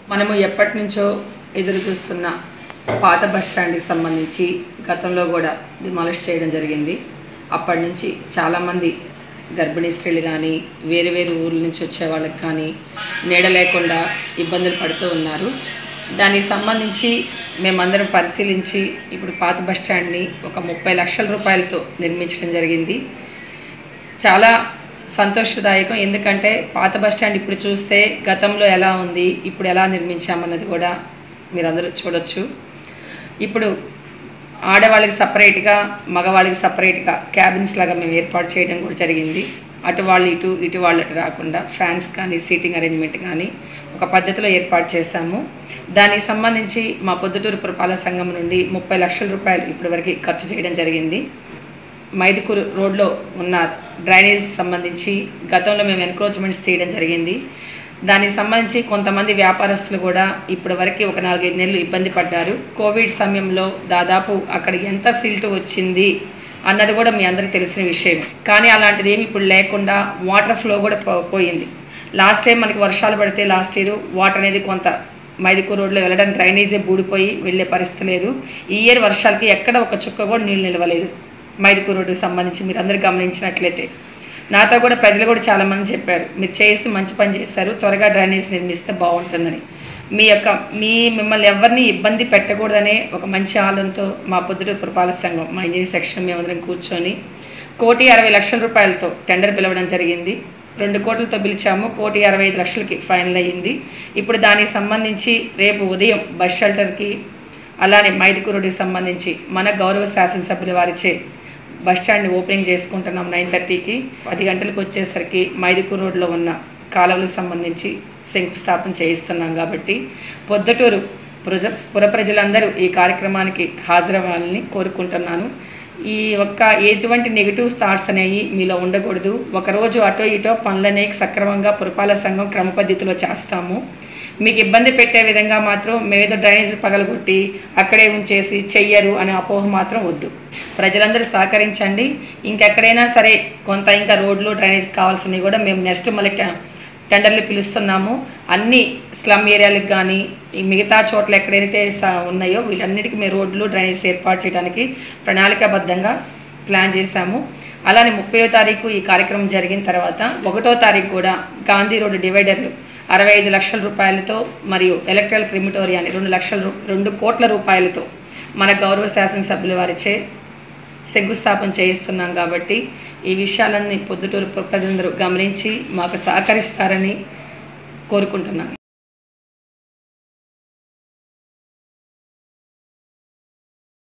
మనము ఎప్పటి నుంచో ఎదురు చూస్తున్న పాత బస్ స్టాండ్కి సంబంధించి గతంలో కూడా డిమాలిష్ చేయడం జరిగింది అప్పటి నుంచి చాలామంది గర్భిణీ స్త్రీలు కానీ వేరు వేరు ఊర్ల నుంచి వచ్చే వాళ్ళకి కానీ నీడ లేకుండా ఇబ్బందులు పడుతూ ఉన్నారు దానికి సంబంధించి మేమందరం పరిశీలించి ఇప్పుడు పాత బస్ స్టాండ్ని ఒక ముప్పై లక్షల రూపాయలతో నిర్మించడం జరిగింది చాలా సంతోషదాయకం ఎందుకంటే పాత బస్ స్టాండ్ ఇప్పుడు చూస్తే గతంలో ఎలా ఉంది ఇప్పుడు ఎలా నిర్మించామన్నది కూడా మీరందరూ చూడొచ్చు ఇప్పుడు ఆడవాళ్ళకి సపరేట్గా మగవాళ్ళకి సపరేట్గా క్యాబిన్స్ లాగా మేము ఏర్పాటు చేయడం కూడా జరిగింది అటు వాళ్ళు ఇటు ఇటు వాళ్ళు అటు రాకుండా ఫ్యాన్స్ కానీ సీటింగ్ అరేంజ్మెంట్ కానీ ఒక పద్ధతిలో ఏర్పాటు చేశాము దానికి సంబంధించి మా పొద్దుటూరు పురపాలక సంఘం నుండి ముప్పై లక్షల రూపాయలు ఇప్పటివరకు ఖర్చు చేయడం జరిగింది మైదుకూరు రోడ్లో ఉన్న డ్రైనేజ్ సంబంధించి గతంలో మేము ఎన్క్రోచ్మెంట్స్ తీయడం జరిగింది దానికి సంబంధించి కొంతమంది వ్యాపారస్తులు కూడా ఇప్పటి వరకు ఒక నాలుగైదు నెలలు ఇబ్బంది పడ్డారు కోవిడ్ సమయంలో దాదాపు అక్కడ ఎంత సిల్ట్ వచ్చింది అన్నది కూడా మీ అందరికీ తెలిసిన విషయం కానీ అలాంటిది ఏమి ఇప్పుడు లేకుండా వాటర్ ఫ్లో కూడా పో- పోయింది లాస్ట్ టైం మనకి వర్షాలు పడితే లాస్ట్ ఇయర్ వాటర్ అనేది కొంత మైదుకూరు రోడ్లో వెళ్ళడానికి డ్రైనేజే బూడిపోయి వెళ్ళే పరిస్థితి లేదు ఈ ఇయర్ వర్షాలకి ఎక్కడ ఒక చుక్క కూడా నీళ్ళు నిలవలేదు మైదుకూరు రోడ్డుకి సంబంధించి మీరు అందరు గమనించినట్లయితే నాతో కూడా ప్రజలు కూడా చాలామంది చెప్పారు మీరు చేసి మంచి పని చేశారు త్వరగా డ్రైనేజ్ నిర్మిస్తే బాగుంటుందని మీ యొక్క మీ మిమ్మల్ని ఎవరిని ఇబ్బంది పెట్టకూడదనే ఒక మంచి ఆలోచనతో మా పొద్దుట పురపాలక సంఘం మా ఇంజనీర్ సెక్షన్ మేమందరం కూర్చొని కోటి అరవై లక్షల రూపాయలతో టెండర్ పిలవడం జరిగింది రెండు కోట్లతో పిలిచాము కోటి అరవై ఐదు లక్షలకి ఫైనల్ అయ్యింది ఇప్పుడు దానికి సంబంధించి రేపు ఉదయం బస్ షెల్టర్కి అలానే మైదుకూరుడికి సంబంధించి మన గౌరవ శాసనసభ్యుల వారిచే బస్ స్టాండ్ని ఓపెనింగ్ చేసుకుంటున్నాం నైన్ థర్టీకి పది గంటలకు వచ్చేసరికి మైదుకూరు రోడ్లో ఉన్న కాలువలకు సంబంధించి శంకుస్థాపన చేయిస్తున్నాం కాబట్టి పొద్దుటూరు ప్రజ పుర ప్రజలందరూ ఈ కార్యక్రమానికి హాజరవ్వాలని కోరుకుంటున్నాను ఈ ఒక్క ఎటువంటి నెగిటివ్ థాట్స్ అనేవి మీలో ఉండకూడదు ఒకరోజు అటో ఇటో పనులనే సక్రమంగా పురపాలక సంఘం క్రమ పద్ధతిలో చేస్తాము మీకు ఇబ్బంది పెట్టే విధంగా మాత్రం మేమేదో డ్రైనేజీలు పగలగొట్టి అక్కడే ఉంచేసి చెయ్యరు అనే అపోహ మాత్రం వద్దు ప్రజలందరూ సహకరించండి ఇంకెక్కడైనా సరే కొంత ఇంకా రోడ్లు డ్రైనేజ్ కావాల్సినవి కూడా మేము నెక్స్ట్ మళ్ళీ టె- టెండర్లు పిలుస్తున్నాము అన్ని స్లమ్ ఏరియాలకు కానీ ఈ మిగతా చోట్ల ఎక్కడైతే స- ఉన్నాయో వీటన్నిటికీ మేము రోడ్లు డ్రైనేజ్ ఏర్పాటు చేయడానికి ప్రణాళికాబద్ధంగా ప్లాన్ చేశాము అలానే ముప్పయో తారీఖు ఈ కార్యక్రమం జరిగిన తర్వాత ఒకటో తారీఖు కూడా గాంధీ రోడ్డు డివైడర్లు అరవై ఐదు లక్షల రూపాయలతో మరియు ఎలక్ట్రల్ క్రిమిటోరియాని రెండు లక్షల రూ- రెండు కోట్ల రూపాయలతో మన గౌరవ శాసనసభ్యుల వారిచే శంకుస్థాపన చేయిస్తున్నాం కాబట్టి ఈ విషయాలన్నీ పొద్దుటూరు ప్రజలందరూ గమనించి మాకు సహకరిస్తారని కోరుకుంటున్నాను